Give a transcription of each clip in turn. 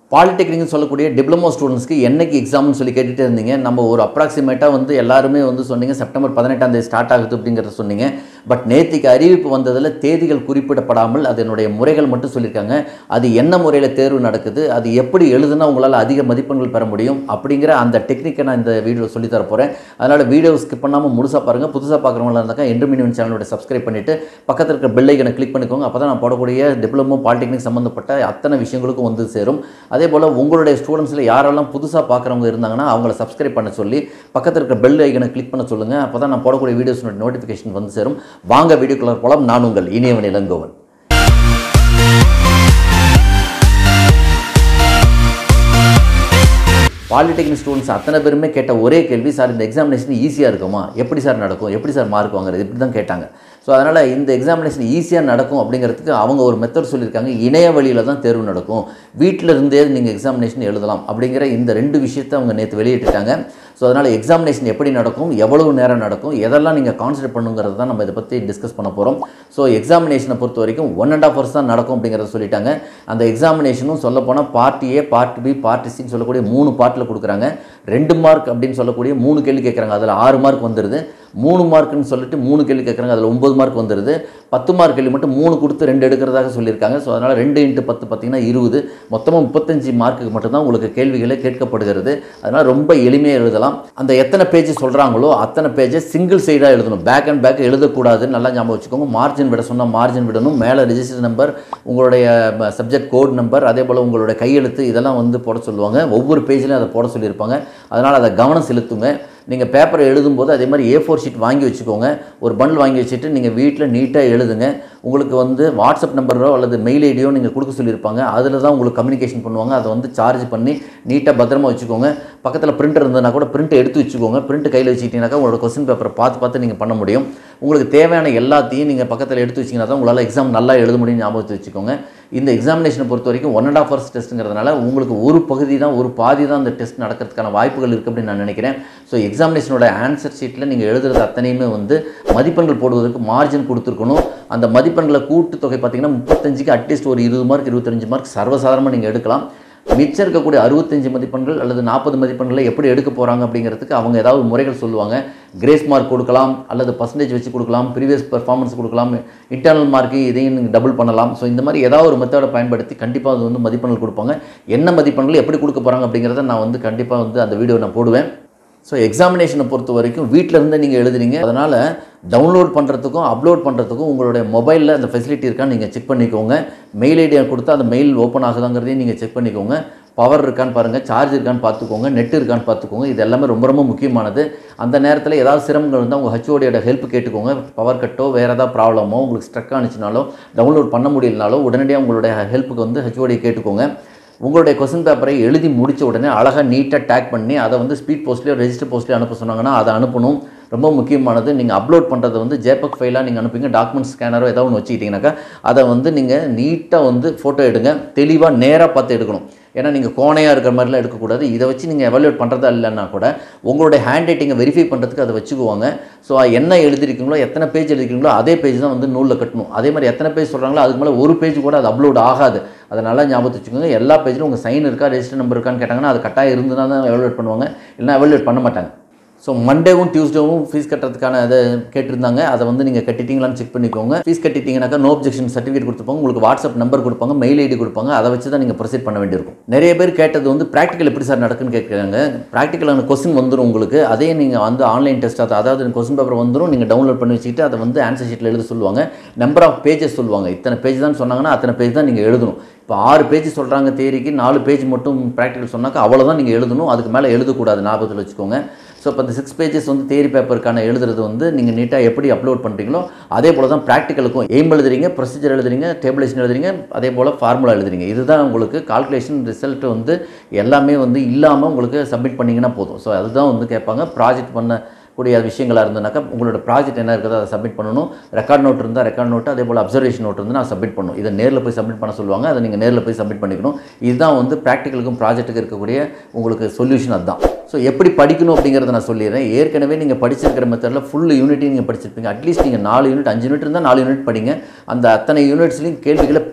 பாலிடெக்னிக்னு சொல்லக்கூடிய டிப்ளமோ ஸ்டூடெண்ட்ஸ்க்கு என்னைக்கு எக்ஸாம்னு சொல்லி கேட்டுட்டு இருந்தீங்க நம்ம ஒரு அப்ராக்சிமேட்டாக வந்து எல்லாருமே வந்து சொன்னீங்க செப்டம்பர் பதினெட்டாம் தேதி ஸ்டார்ட் ஆகுது அப்படிங்கிறத சொன்னீங்க பட் நேத்திக்கு அறிவிப்பு வந்ததில் தேதிகள் குறிப்பிடப்படாமல் அதனுடைய முறைகள் மட்டும் சொல்லியிருக்காங்க அது என்ன முறையில் தேர்வு நடக்குது அது எப்படி எழுதுனா உங்களால் அதிக மதிப்பெண்கள் பெற முடியும் அப்படிங்கிற அந்த டெக்னிக்கை நான் இந்த வீடியோ சொல்லி தர போகிறேன் அதனால் வீடியோ ஸ்கிப் பண்ணாமல் முழுசாக பாருங்கள் புதுசாக பார்க்குறவங்களா இருந்தாக்கா எண்டு மினிமம் சேனலோட சப்ஸ்கிரைப் பண்ணிவிட்டு பக்கத்தில் இருக்கிற பெல் ஐக்கனை கிளிக் பண்ணிக்கோங்க அப்போ தான் நான் போடக்கூடிய டிப்ளமோ பாலிடெக்னிக் சம்மந்தப்பட்ட அத்தனை விஷயங்களுக்கும் வந்து சேரும் அதே போல் உங்களுடைய ஸ்டூடெண்ட்ஸில் யாரெல்லாம் புதுசாக பார்க்குறவங்க இருந்தாங்கன்னா அவங்கள சப்ஸ்கிரைப் பண்ண சொல்லி பக்கத்தில் இருக்கிற பெல் ஐக்கனை கிளிக் பண்ண சொல்லுங்கள் அப்போ தான் நான் போடக்கூடிய வீடியோஸோட நோட்டிஃபிகேஷன் வந்து சேரும் வாங்க வீடியோக்குள்ள போலாம் நான் உங்கள் இனியவன் இளங்கோவன் பாலிடெக்னிக் ஸ்டூடெண்ட்ஸ் அத்தனை பேருமே கேட்ட ஒரே கேள்வி சார் இந்த எக்ஸாமினேஷன் ஈஸியாக இருக்குமா எப்படி சார் நடக்கும் எப்படி சார் மார்க் வாங்குறது இப்படி தான் கேட்டாங்க ஸோ அதனால் இந்த எக்ஸாமினேஷன் ஈஸியாக நடக்கும் அப்படிங்கிறதுக்கு அவங்க ஒரு மெத்தட் சொல்லியிருக்காங்க இணைய வழியில் தான் தேர்வு நடக்கும் வீட்டில் இருந்தே நீங்கள் எக்ஸாமினேஷன் எழுதலாம் அப்படிங்கிற இந்த ரெண்டு விஷயத்தை அவங்க நேற்று வெளியிட்டுட்டாங்க ஸோ அதனால் எக்ஸாமினேஷன் எப்படி நடக்கும் எவ்வளவு நேரம் நடக்கும் எதெல்லாம் நீங்கள் கான்சன்ட்ரேட் பண்ணுங்கிறது தான் நம்ம இதை பற்றி டிஸ்கஸ் பண்ண போகிறோம் ஸோ எக்ஸாமினேஷனை பொறுத்த வரைக்கும் ஒன் அண்ட் ஆஃப் ஹவர்ஸ் தான் நடக்கும் அப்படிங்கிறத சொல்லிட்டாங்க அந்த எக்ஸாமினேஷனும் சொல்லப்போனால் part A part B part சின்னு சொல்லக்கூடிய மூணு பார்ட்டில் கொடுக்குறாங்க ரெண்டு மார்க் அப்படின்னு சொல்லக்கூடிய மூணு கேள்வி கேட்குறாங்க அதில் ஆறு மார்க் வந்துடுது மூணு மார்க்குன்னு சொல்லிட்டு மூணு கேள்வி கேட்குறாங்க அதில் ஒம்பது மார்க் வந்துடுது பத்து மார்க் கேள்வி மட்டும் மூணு கொடுத்து ரெண்டு எடுக்கிறதாக சொல்லியிருக்காங்க ஸோ அதனால் ரெண்டு இன்ட்டு பத்து பார்த்தீங்கன்னா இருபது மொத்தமாக முப்பத்தஞ்சு மார்க்குக்கு மட்டும்தான் உங்களுக்கு கேள்விகளே கேட்கப்படுகிறது அதனால் ரொம்ப எளிமையாக எழுதலாம் அந்த எத்தனை பேஜ் சொல்கிறாங்களோ அத்தனை பேஜை சிங்கிள் சைடாக எழுதணும் பேக் அண்ட் பேக் எழுதக்கூடாதுன்னு நல்லா ஞாபகம் வச்சுக்கோங்க மார்ஜின் விட சொன்னால் மார்ஜின் விடணும் மேலே ரெஜிஸ்டர் நம்பர் உங்களுடைய சப்ஜெக்ட் கோட் நம்பர் அதே போல் உங்களுடைய கையெழுத்து இதெல்லாம் வந்து போட சொல்லுவாங்க ஒவ்வொரு பேஜ்லையும் அதை போட சொல்லியிருப்பாங்க அதனால் அதை கவனம் செலுத்துங்க நீங்கள் பேப்பரை எழுதும்போது அதே மாதிரி ஏ ஃபோர் ஷீட் வாங்கி வச்சுக்கோங்க ஒரு பண்டில் வாங்கி வச்சுட்டு நீங்கள் வீட்டில் நீட்டாக எழுதுங்க உங்களுக்கு வந்து வாட்ஸ்அப் நம்பரோ அல்லது மெயில் ஐடியோ நீங்கள் கொடுக்க சொல்லியிருப்பாங்க அதில் தான் உங்களுக்கு கம்யூனிகேஷன் பண்ணுவாங்க அதை வந்து சார்ஜ் பண்ணி நீட்டாக பத்திரமா வச்சுக்கோங்க பக்கத்தில் பிரிண்டர் இருந்ததுனா கூட பிரிண்ட் எடுத்து வச்சுக்கோங்க பிரிண்ட் கையில் வச்சுக்கிட்டீங்கன்னாக்கா உங்களோட கொஸ்டின் பேப்பரை பார்த்து பார்த்து நீங்கள் பண்ண முடியும் உங்களுக்கு தேவையான எல்லாத்தையும் நீங்கள் பக்கத்தில் எடுத்து வச்சிங்கன்னா தான் உங்களால் எக்ஸாம் நல்லா எழுத முடியும் ஞாபகத்தை வச்சுக்கோங்க இந்த எக்ஸாமினேஷனை பொறுத்த வரைக்கும் ஒன் அண்ட் ஆஃப் ஹவர்ஸ் டெஸ்ட்டுங்கிறதுனால உங்களுக்கு ஒரு பகுதி தான் ஒரு பாதி தான் அந்த டெஸ்ட் நடக்கிறதுக்கான வாய்ப்புகள் இருக்குது அப்படின்னு நான் நினைக்கிறேன் ஸோ எக்ஸாமினேஷனோட ஆன்சர் ஷீட்டில் நீங்கள் எழுதுறது அத்தனையுமே வந்து மதிப்பெண்கள் போடுவதற்கு மார்ஜின் கொடுத்துருக்கணும் அந்த மதிப்பெண்களை கூட்டு தொகை பார்த்தீங்கன்னா முப்பத்தஞ்சுக்கு அட்லீஸ்ட் ஒரு இருபது மார்க் இருபத்தஞ்சு மார்க் சர்வசாதாரணமாக நீங்கள் எடுக்கலாம் மிச்சம் இருக்கக்கூடிய அறுபத்தஞ்சு மதிப்பெண்கள் அல்லது நாற்பது மதிப்பெண்களை எப்படி எடுக்க போகிறாங்க அப்படிங்கிறதுக்கு அவங்க ஏதாவது முறைகள் சொல்லுவாங்க கிரேஸ் மார்க் கொடுக்கலாம் அல்லது பர்சன்டேஜ் வச்சு கொடுக்கலாம் ப்ரீவியஸ் பெர்ஃபார்மன்ஸ் கொடுக்கலாம் இன்டர்னல் மார்க்கு இதையும் நீங்கள் டபுள் பண்ணலாம் ஸோ இந்த மாதிரி ஏதாவது ஒரு மெத்தடை பயன்படுத்தி கண்டிப்பாக அது வந்து மதிப்பெண்கள் கொடுப்பாங்க என்ன மதிப்பெண்கள் எப்படி கொடுக்க போகிறாங்க அப்படிங்கிறத நான் வந்து கண்டிப்பாக வந்து அந்த வீடியோ நான் போடுவேன் ஸோ எக்ஸாமினேஷனை பொறுத்த வரைக்கும் வீட்டில் இருந்தே நீங்கள் எழுதுறீங்க அதனால் டவுன்லோட் பண்ணுறதுக்கும் அப்லோட் பண்ணுறதுக்கும் உங்களுடைய மொபைலில் அந்த ஃபெசிலிட்டி இருக்கான்னு நீங்கள் செக் பண்ணிக்கோங்க மெயில் ஐடியை கொடுத்தா அந்த மெயில் ஓப்பன் ஆகுதாங்கிறதையும் நீங்கள் செக் பண்ணிக்கோங்க பவர் இருக்கான்னு பாருங்கள் சார்ஜ் இருக்கான்னு பார்த்துக்கோங்க நெட் இருக்கான்னு பார்த்துக்கோங்க இது எல்லாமே ரொம்ப ரொம்ப முக்கியமானது அந்த நேரத்தில் ஏதாவது சிரமங்கள் இருந்தால் உங்கள் ஹச்ஓடியோட ஹெல்ப் கேட்டுக்கோங்க பவர் கட்டோ வேறு ஏதாவது ப்ராப்ளமோ உங்களுக்கு ஸ்ட்ரக் ஆனிச்சுனாலோ டவுன்லோட் பண்ண முடியலனாலோ உடனடியாக உங்களுடைய ஹெல்ப்புக்கு வந்து ஹச்ஓடி கேட்டுக்கோங்க உங்களுடைய கொஸ்டின் பேப்பரை எழுதி முடித்த உடனே அழகாக நீட்டாக டேக் பண்ணி அதை வந்து ஸ்பீட் போஸ்ட்லேயோ ரெஜிஸ்டர் போஸ்ட்லேயோ அனுப்ப சொன்னாங்கன்னா அதை அனுப்பணும் ரொம்ப முக்கியமானது நீங்கள் அப்லோட் பண்ணுறது வந்து ஜேபக் ஃபைலாக நீங்கள் அனுப்புங்க டாக்குமெண்ட் ஸ்கேனரோ ஏதாவது ஒன்று வச்சுக்கிட்டிங்கனாக்கா அதை வந்து நீங்கள் நீட்டாக வந்து ஃபோட்டோ எடுங்க தெளிவாக நேராக பார்த்து எடுக்கணும் ஏன்னா நீங்கள் கோணையாக இருக்கிற மாதிரிலாம் எடுக்கக்கூடாது இதை வச்சு நீங்கள் எவாலுவேட் பண்ணுறதா இல்லைன்னா கூட உங்களுடைய ஹேண்ட் ரைட்டிங்கை வெரிஃபை பண்ணுறதுக்கு அதை வச்சுக்குவாங்க ஸோ என்ன எழுதிருக்கீங்களோ எத்தனை பேஜ் எழுதிருக்கீங்களோ அதே பேஜ் தான் வந்து நூலில் கட்டணும் அதே மாதிரி எத்தனை பேஜ் சொல்கிறாங்களோ அதுக்கு மேலே ஒரு பேஜ் கூட அது அப்லோட் ஆகாது அதை நல்லா ஞாபகத்து வச்சுக்கோங்க எல்லா பேஜிலும் உங்கள் சைன் இருக்கா ரெஜிஸ்டர் நம்பர் இருக்கான்னு கேட்டாங்கன்னா அது கட்டாயம் இருந்துனா தான் எவாலுவேட் பண்ணுவாங்க இல்லைனா எவாலுவேட் பண்ண மாட்டாங்க ஸோ மண்டேவும் டியூஸ்டேவும் ஃபீஸ் கட்டுறதுக்கான அதை கேட்டிருந்தாங்க அதை வந்து நீங்கள் கட்டிட்டீங்களான்னு செக் பண்ணிக்கோங்க ஃபீஸ் கட்டிட்டீங்கன்னாக்கா நோ objection சர்டிஃபிகேட் கொடுத்துப்பாங்க உங்களுக்கு வாட்ஸ்அப் நம்பர் கொடுப்பாங்க மெயில் ஐடி கொடுப்பாங்க அதை வச்சு தான் நீங்கள் ப்ரொசீட் பண்ண வேண்டியிருக்கும் நிறைய பேர் கேட்டது வந்து ப்ராக்டிக்கல் எப்படி சார் நடக்குன்னு கேட்குறாங்க ப்ராக்டிக்கலான கொஸ்டின் வந்துடும் உங்களுக்கு அதே நீங்கள் வந்து ஆன்லைன் டெஸ்ட் அதாவது கொஸ்டின் பேப்பர் வந்துடும் நீங்கள் டவுன்லோட் பண்ணி வச்சுக்கிட்டு அதை வந்து ஆன்சர் ஷீட்டில் எழுத சொல்லுவாங்க நம்பர் ஆஃப் பேஜஸ் சொல்லுவாங்க இத்தனை பேஜ் தான் சொன்னாங்கன்னா அத்தனை பேஜ் தான் நீங்கள் எழுதணும் இப்போ ஆறு பேஜ் சொல்கிறாங்க தேரிக்கு நாலு பேஜ் மட்டும் ப்ராக்டிக்கல் சொன்னாக்கா அவ்வளோதான் நீங்கள் எழுதணும் அதுக்கு மேலே எழுதக்கூடாது ஞாபகத்தில் வச்சுக்கோங்க ஸோ இப்போ இந்த சிக்ஸ் பேஜஸ் வந்து தேரி பேப்பருக்கான எழுதுறது வந்து நீங்கள் நீட்டாக எப்படி அப்லோட் பண்ணுறீங்களோ அதே போல் தான் ப்ராக்டிக்கலுக்கும் எய்ம் எழுதுறீங்க ப்ரொசீஜர் எழுதுறீங்க டேபிளேஷன் எழுதுறீங்க அதே போல் ஃபார்முலா எழுதுறீங்க இதுதான் உங்களுக்கு கால்குலேஷன் ரிசல்ட் வந்து எல்லாமே வந்து இல்லாமல் உங்களுக்கு சப்மிட் பண்ணிங்கன்னா போதும் ஸோ அதுதான் வந்து கேட்பாங்க ப்ராஜெக்ட் பண்ண கூடிய விஷயங்களாக இருந்ததுனாக்கா உங்களோட ப்ராஜெக்ட் என்ன இருக்குதோ அதை சப்மிட் பண்ணணும் ரெக்கார்ட் நோட் இருந்தால் ரெக்கார்ட் நோட்டு அதே போல் அப்சர்வேஷன் நோட் வந்து நான் சப்மிட் பண்ணணும் இதை நேரில் போய் சப்மிட் பண்ண சொல்லுவாங்க அதை நீங்கள் நேரில் போய் சப்மிட் பண்ணிக்கணும் இதுதான் வந்து ப்ராக்டிக்கலுக்கும் ப்ராஜெக்ட்டுக்கு இருக்கக்கூடிய உங்களுக்கு சொல்யூஷன் அதுதான் ஸோ எப்படி படிக்கணும் அப்படிங்கிறத நான் சொல்லிடுறேன் ஏற்கனவே நீங்கள் படிச்சிருக்கிற மெத்தடில் ஃபுல் யூனிட்டையும் நீங்கள் படிச்சிருப்பீங்க அட்லீஸ்ட் நீங்கள் நாலு யூனிட் அஞ்சு யூனிட் இருந்தால் நாலு யூனிட் படிங்க அந்த அத்தனை யூனிட்ஸ்லையும் கேள்விகளை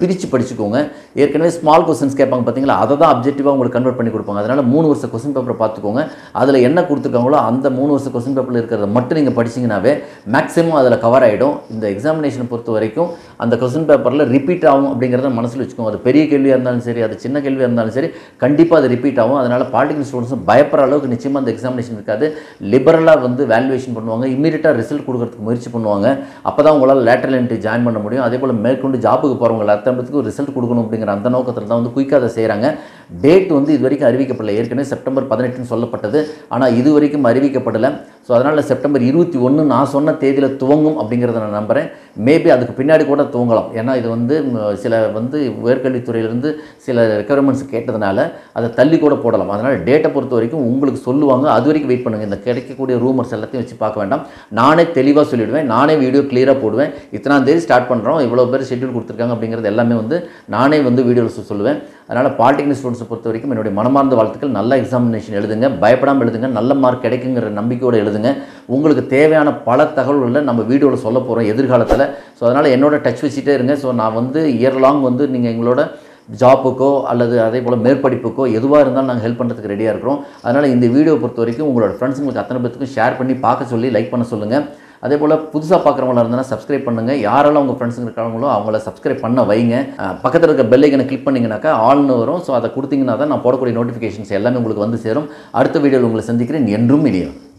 பிரித்து படிச்சுக்கோங்க ஏற்கனவே ஸ்மால் கொஸ்டின்ஸ் கேட்பாங்க பார்த்தீங்களா அதை தான் அப்ஜெக்டிவாக உங்களுக்கு கன்வெர்ட் பண்ணி கொடுப்பாங்க அதனால் மூணு வருஷம் கொஸ்டின் பேப்பரை பார்த்துக்கோங்க அதில் என்ன கொடுத்துருக்காங்களோ அந்த மூணு வருஷம் கொஸ்டின் பேப்பரில் இருக்கிறத மட்டும் நீங்கள் படிச்சீங்கன்னாவே மேக்ஸிமம் அதில் கவர் ஆகிடும் இந்த எக்ஸாமினேஷனை பொறுத்த வரைக்கும் அந்த கொஸ்டின் பேப்பரில் ரிப்பீட் ஆகும் அப்படிங்கிறத மனசில் வச்சுக்கோங்க அது பெரிய கேள்வியாக இருந்தாலும் சரி அது சின்ன கேள்வியாக இருந்தாலும் சரி கண்டிப்பாக அது ரிப்பீட் ஆகும் அதனால் பாலிட்டிக்கல் ஸ்டூடெண்ட்ஸும் பயப்படுற அளவுக்கு நிச்சயமாக அந்த எக்ஸாமினேஷன் இருக்காது லிபரலாக வந்து வேல்யூவேஷன் பண்ணுவாங்க இம்மீடியட்டாக ரிசல்ட் கொடுக்கறதுக்கு முயற்சி பண்ணுவாங்க அப்போ தான் உங்களால் லேட்டரல் என்ட்ரி ஜாயின் பண்ண முடியும் அதே போல் மேற்கொண்டு ஜாபுக்கு போகிறவங்க அத்தம்பத்துக்கு ரிசல்ட் கொடுக்கணும் அப்படிங்கிற அந்த நோக்கத்தில் தான் வந்து குயிக்காக அதை செய்கிறாங்க டேட் வந்து இது வரைக்கும் அறிவிக்கப்படலை ஏற்கனவே செப்டம்பர் பதினெட்டுன்னு சொல்லப்பட்டது ஆனால் இது வரைக்கும் அறிவிக்கப்படலை ஸோ அதனால் செப்டம்பர் இருபத்தி ஒன்று நான் சொன்ன தேதியில் துவங்கும் அப்படிங்கிறத நான் நம்புகிறேன் மேபி அதுக்கு பின்னாடி கூட துவங்கலாம் ஏன்னா இது வந்து ம், சில வந்து உயர்கல்வித்துறையிலேருந்து சில ரெக்குயர்மெண்ட்ஸ் கேட்டதுனால அதை தள்ளி கூட போடலாம் அதனால் டேட்டை பொறுத்த வரைக்கும் உங்களுக்கு சொல்லுவாங்க அது வரைக்கும் வெயிட் பண்ணுங்கள் இந்த கிடைக்கக்கூடிய ரூமர்ஸ் எல்லாத்தையும் வச்சு பார்க்க வேண்டாம் நானே தெளிவாக சொல்லிவிடுவேன் நானே வீடியோ கிளியராக போடுவேன் இத்தனாம் தேதி ஸ்டார்ட் பண்ணுறோம் இவ்வளோ பேர் ஷெட்யூல் கொடுத்துருக்காங்க அப்படிங்கிறது எல்லாமே வந்து நானே வந்து வீடியோவில் சொல்லுவேன் அதனால் பாலிடெக்னிக் ஸ்டூடெண்ட்ஸை பொறுத்த வரைக்கும் என்னுடைய மனமார்ந்த வாழ்த்துக்கள் நல்ல எக்ஸாமினேஷன் எழுதுங்க பயப்படாமல் எழுதுங்க நல்ல மார்க் கிடைக்குங்கிற நம்பிக்கையோடு எழுதுங்க உங்களுக்கு தேவையான பல தகவல்களை நம்ம வீடியோவில் சொல்ல போகிறோம் எதிர்காலத்தில் ஸோ அதனால் என்னோட டச் வச்சுட்டே இருங்க ஸோ நான் வந்து இயர் லாங் வந்து நீங்கள் எங்களோட ஜாப்புக்கோ அல்லது அதே போல் மேற்படிப்புக்கோ எதுவாக இருந்தாலும் நாங்கள் ஹெல்ப் பண்ணுறதுக்கு ரெடியாக இருக்கிறோம் அதனால் இந்த வீடியோ பொறுத்த வரைக்கும் உங்களோட ஃப்ரெண்ட்ஸுங்களுக்கு அத்தனை பேத்துக்கும் ஷேர் பண்ணி பார்க்க சொல்லி லைக் பண்ண சொல்லுங்கள் அதே போல் புதுசாக பார்க்குறவங்களா இருந்தால் சப்ஸ்கிரைப் பண்ணுங்கள் யாரெல்லாம் உங்கள் ஃப்ரெண்ட்ஸுங்க இருக்காங்களோ அவங்கள சப்ஸ்கிரைப் பண்ண வைங்க அஹ் பக்கத்தில் இருக்க பெல் ஐக்கனை கிளிக் பண்ணிங்கனாக்கா ஆல்னு வரும் ஸோ அதை கொடுத்தீங்கன்னா தான் நான் போடக்கூடிய நோட்டிஃபிகேஷன்ஸ் எல்லாமே உங்களுக்கு வந்து சேரும் அடுத்த வீடியோவில் உங்களை சந்திக்கிறேன் என்றும் இனியும்